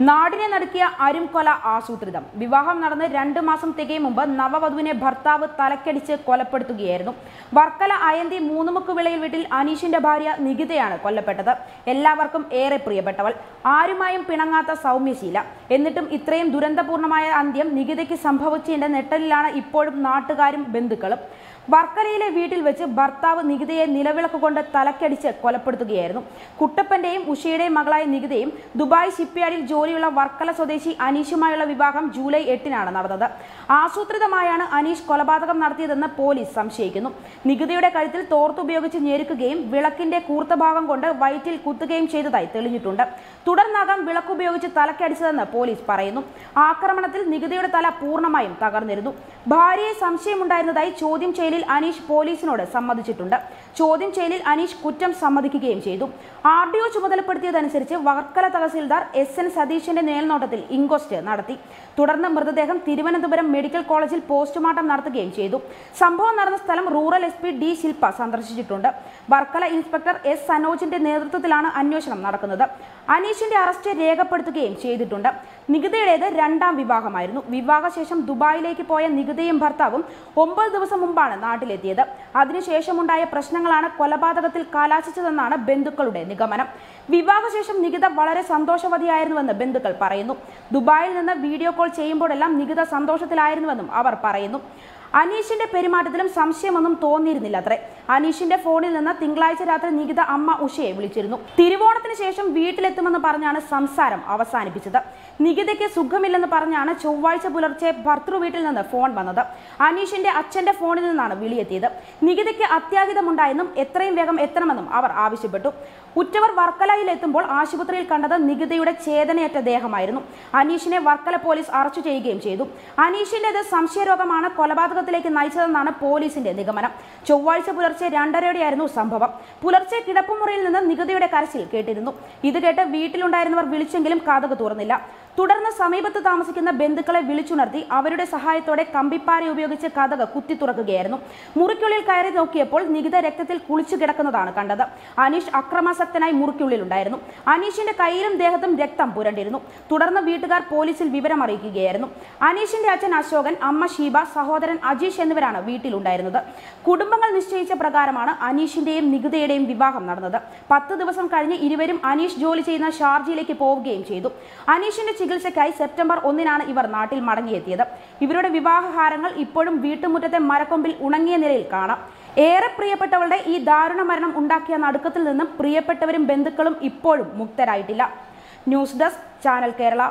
നാടിനെ നടുക്കിയ അരുംകൊല ആസൂത്രിതം വിവാഹം നടന്ന് രണ്ട് മാസം തികയും മുമ്പ് നവവധുവിനെ ഭർത്താവ് തലക്കടിച്ച് കൊലപ്പെടുത്തുകയായിരുന്നു വർക്കല അയന്തി മൂന്നുമുക്ക് വിളയിൽ വീട്ടിൽ അനീഷിന്റെ ഭാര്യ നികിതയാണ് കൊല്ലപ്പെട്ടത് എല്ലാവർക്കും ഏറെ പ്രിയപ്പെട്ടവൾ ആരുമായും പിണങ്ങാത്ത സൗമ്യശീല എന്നിട്ടും ഇത്രയും ദുരന്തപൂർണമായ അന്ത്യം നികിതയ്ക്ക് സംഭവിച്ചതിന്റെ നെട്ടലിലാണ് ഇപ്പോഴും നാട്ടുകാരും ബന്ധുക്കളും വർക്കലയിലെ വീട്ടിൽ വെച്ച് ഭർത്താവ് നികിതയെ നിലവിളക്ക് കൊണ്ട് തലക്കടിച്ച് കൊലപ്പെടുത്തുകയായിരുന്നു കുട്ടപ്പന്റെയും ഉഷയുടെയും മകളായ നികിതയും ദുബായ് ഷിപ്പ്യാർഡിൽ ജോലിയുള്ള വർക്കല സ്വദേശി അനീഷുമായുള്ള വിവാഹം ജൂലൈ എട്ടിനാണ് നടന്നത് ആസൂത്രിതമായാണ് അനീഷ് കൊലപാതകം നടത്തിയതെന്ന് പോലീസ് സംശയിക്കുന്നു നികിതയുടെ കഴുത്തിൽ തോർത്തുപയോഗിച്ച് ഞെരുക്കുകയും വിളക്കിന്റെ കൂർത്ത ഭാഗം കൊണ്ട് വയറ്റിൽ കുത്തുകയും ചെയ്തതായി തെളിഞ്ഞിട്ടുണ്ട് തുടർന്നാകാം വിളക്കുപയോഗിച്ച് തലക്കടിച്ചതെന്ന് പോലീസ് പറയുന്നു ആക്രമണത്തിൽ നികിതയുടെ തല പൂർണ്ണമായും തകർന്നിരുന്നു ഭാര്യയെ സംശയമുണ്ടായിരുന്നതായി ചോദ്യം ചെയ്യലിൽ അനീഷ് പോലീസിനോട് സമ്മതിച്ചിട്ടുണ്ട് ചോദ്യം ചെയ്യലിൽ അനീഷ് കുറ്റം സമ്മതിക്കുകയും ചെയ്തു ആർ ഡി ഒ ചുമതലപ്പെടുത്തിയതനുസരിച്ച് വർക്കല തഹസിൽദാർ എസ് എൻ സതീഷിന്റെ മേൽനോട്ടത്തിൽ ഇൻക്വസ്റ്റ് നടത്തി തുടർന്ന് മൃതദേഹം തിരുവനന്തപുരം മെഡിക്കൽ കോളേജിൽ പോസ്റ്റ്മോർട്ടം നടത്തുകയും ചെയ്തു സംഭവം നടന്ന സ്ഥലം rural S P D Shilpa സന്ദർശിച്ചിട്ടുണ്ട് വർക്കല ഇൻസ്പെക്ടർ എസ് സനോജിന്റെ നേതൃത്വത്തിലാണ് അന്വേഷണം നടക്കുന്നത് അനീഷിന്റെ അറസ്റ്റ് രേഖപ്പെടുത്തുകയും ചെയ്തിട്ടുണ്ട് നികിതയുടേത് രണ്ടാം വിവാഹമായിരുന്നു വിവാഹശേഷം ദുബായിലേക്ക് പോയ നികിതയും ഭർത്താവും ഒമ്പത് ദിവസം മുമ്പാണ് നാട്ടിലെത്തിയത് അതിനുശേഷമുണ്ടായ പ്രശ്നങ്ങളാണ് കൊലപാതകത്തിൽ കലാശിച്ചതെന്നാണ് ബന്ധുക്കളുടെ നിഗമനം വിവാഹശേഷം നികിത വളരെ സന്തോഷവതിയായിരുന്നുവെന്ന് ബന്ധുക്കൾ പറയുന്നു ദുബായിൽ നിന്ന് വീഡിയോ കോൾ ചെയ്യുമ്പോഴെല്ലാം നികിത സന്തോഷത്തിലായിരുന്നുവെന്നും അവർ പറയുന്നു അനീഷിന്റെ പെരുമാറ്റത്തിലും സംശയമൊന്നും തോന്നിയിരുന്നില്ല അത്രേ അനീഷിന്റെ ഫോണിൽ നിന്ന് തിങ്കളാഴ്ച രാത്രി നികിത അമ്മ ഉഷയെ വിളിച്ചിരുന്നു തിരുവോണത്തിന് ശേഷം വീട്ടിലെത്തുമെന്ന് പറഞ്ഞാണ് സംസാരം അവസാനിപ്പിച്ചത് നികിതയ്ക്ക് സുഖമില്ലെന്ന് പറഞ്ഞാണ് ചൊവ്വാഴ്ച പുലർച്ചെ ഭർത്തൃ വീട്ടിൽ നിന്ന് ഫോൺ വന്നത് അനീഷിന്റെ അച്ഛന്റെ ഫോണിൽ നിന്നാണ് വിളിയെത്തിയത് നികിതയ്ക്ക് അത്യാഹിതമുണ്ടായെന്നും എത്രയും വേഗം എത്തണമെന്നും അവർ ആവശ്യപ്പെട്ടു ഉറ്റവർ വർക്കലയിൽ എത്തുമ്പോൾ ആശുപത്രിയിൽ കണ്ടത് നികിതയുടെ ചേതനയറ്റ ദേഹമായിരുന്നു അനീഷിനെ വർക്കല പോലീസ് അറസ്റ്റ് ചെയ്യുകയും ചെയ്തു അനീഷിന്റേത് സംശയരോഗമാണ് കൊലപാതകത്തിലേക്ക് നയിച്ചതെന്നാണ് പോലീസിന്റെ നിഗമനം ചൊവ്വാഴ്ച പുലർച്ചെ രണ്ടരയോടെയായിരുന്നു സംഭവം പുലർച്ചെ കിടപ്പുമുറിയിൽ നിന്ന് നികിതയുടെ കരച്ചിൽ കേട്ടിരുന്നു ഇത് കേട്ട് വീട്ടിലുണ്ടായിരുന്നവർ വിളിച്ചെങ്കിലും കഥക് തുറന്നില്ല തുടർന്ന് സമീപത്ത് താമസിക്കുന്ന ബന്ധുക്കളെ വിളിച്ചുണർത്തി അവരുടെ സഹായത്തോടെ കമ്പിപ്പാര ഉപയോഗിച്ച് കഥക് കുത്തി തുറക്കുകയായിരുന്നു മുറിക്കുള്ളിൽ കയറി നോക്കിയപ്പോൾ നികിത രക്തത്തിൽ കുളിച്ചു കിടക്കുന്നതാണ് കണ്ടത് അനീഷ് അക്രമാസക്തനായി മുറിക്കുള്ളിലുണ്ടായിരുന്നു അനീഷിന്റെ കയ്യിലും ദേഹത്തും രക്തം പുരണ്ടിരുന്നു തുടർന്ന് വീട്ടുകാർ പോലീസിൽ വിവരം അറിയിക്കുകയായിരുന്നു അനീഷിന്റെ അച്ഛൻ അശോകൻ അമ്മ ഷീബ സഹോദരൻ അജീഷ് എന്നിവരാണ് വീട്ടിലുണ്ടായിരുന്നത് കുടുംബങ്ങൾ നിശ്ചയിച്ച പ്രകാരമാണ് അനീഷിന്റെയും നികിതയുടെയും വിവാഹം നടന്നത് പത്ത് ദിവസം കഴിഞ്ഞ് ഇരുവരും അനീഷ് ജോലി ചെയ്യുന്ന ഷാർജയിലേക്ക് പോവുകയും ചെയ്തു അനീഷിന്റെ ചികിത്സയ്ക്കായി സെപ്റ്റംബർ ഒന്നിനാണ് ഇവർ നാട്ടിൽ മടങ്ങിയെത്തിയത് ഇവരുടെ വിവാഹഹാരങ്ങൾ ഇപ്പോഴും വീട്ടുമുറ്റത്തെ മരക്കൊമ്പിൽ ഉണങ്ങിയ നിലയിൽ കാണാം ഏറെ പ്രിയപ്പെട്ടവളുടെ ഈ ദാരുണ മരണം ഉണ്ടാക്കിയ നടുക്കത്തിൽ നിന്നും പ്രിയപ്പെട്ടവരും ബന്ധുക്കളും ഇപ്പോഴും മുക്തരായിട്ടില്ല news desk channel Kerala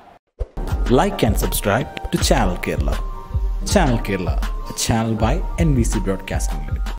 like and subscribe to Channel Kerala. Channel Kerala, a channel by NBC Broadcasting Limited.